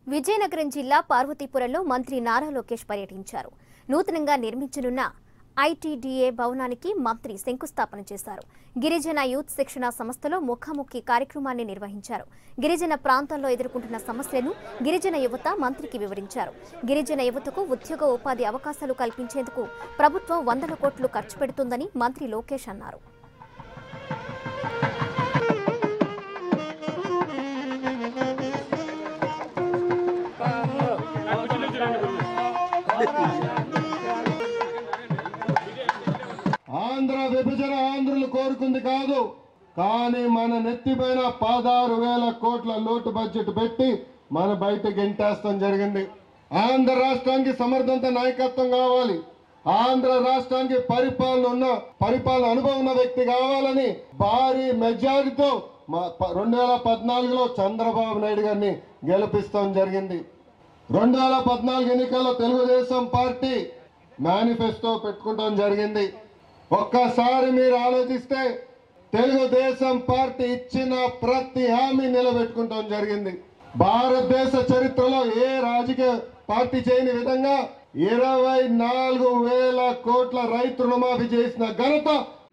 విజయనగరం జిల్లా పార్వతీపురంలో మంత్రి నారా లోకేష్ పర్యటించారు నూతనంగా నిర్మించనున్న ఐటీడీఏ భవనానికి మంత్రి శంకుస్థాపన చేశారు గిరిజన యూత్ శిక్షణ సంస్థలో ముఖాముఖి కార్యక్రమాన్ని నిర్వహించారు గిరిజన ప్రాంతాల్లో ఎదుర్కొంటున్న సమస్యలను గిరిజన యువత మంత్రికి వివరించారు గిరిజన యువతకు ఉద్యోగ ఉపాధి అవకాశాలు కల్పించేందుకు ప్రభుత్వం వందల కోట్లు ఖర్చు పెడుతుందని మంత్రి లోకేష్ అన్నారు ఆంధ్ర విభజన ఆంధ్రులు కోరుకుంది కాదు కానీ మన నెత్తిపైన పదహారు వేల కోట్ల లోటు బడ్జెట్ పెట్టి మన బయట గెంటేస్తాం జరిగింది ఆంధ్ర రాష్ట్రానికి సమర్థంత నాయకత్వం కావాలి ఆంధ్ర రాష్ట్రానికి పరిపాలన ఉన్న పరిపాలన అనుభవం ఉన్న వ్యక్తి కావాలని భారీ మెజారిటీతో మా ప- రెండు వేల పద్నాలుగులో చంద్రబాబు నాయుడు గారిని గెలిపిస్తాం జరిగింది రెండు వేల పద్నాలుగు ఎన్నికల్లో తెలుగుదేశం పార్టీ మేనిఫెస్టో పెట్టుకుంటాం జరిగింది ఒక్కసారి మీరు ఆలోచిస్తే తెలుగుదేశం పార్టీ ఇచ్చిన ప్రతి హామీ నిలబెట్టుకుంటాం జరిగింది భారతదేశ చరిత్రలో ఏ రాజకీయ పార్టీ చేయని విధంగా ఇరవై నాలుగు వేల కోట్ల రైతు రుణమాఫీ చేసిన ఘనత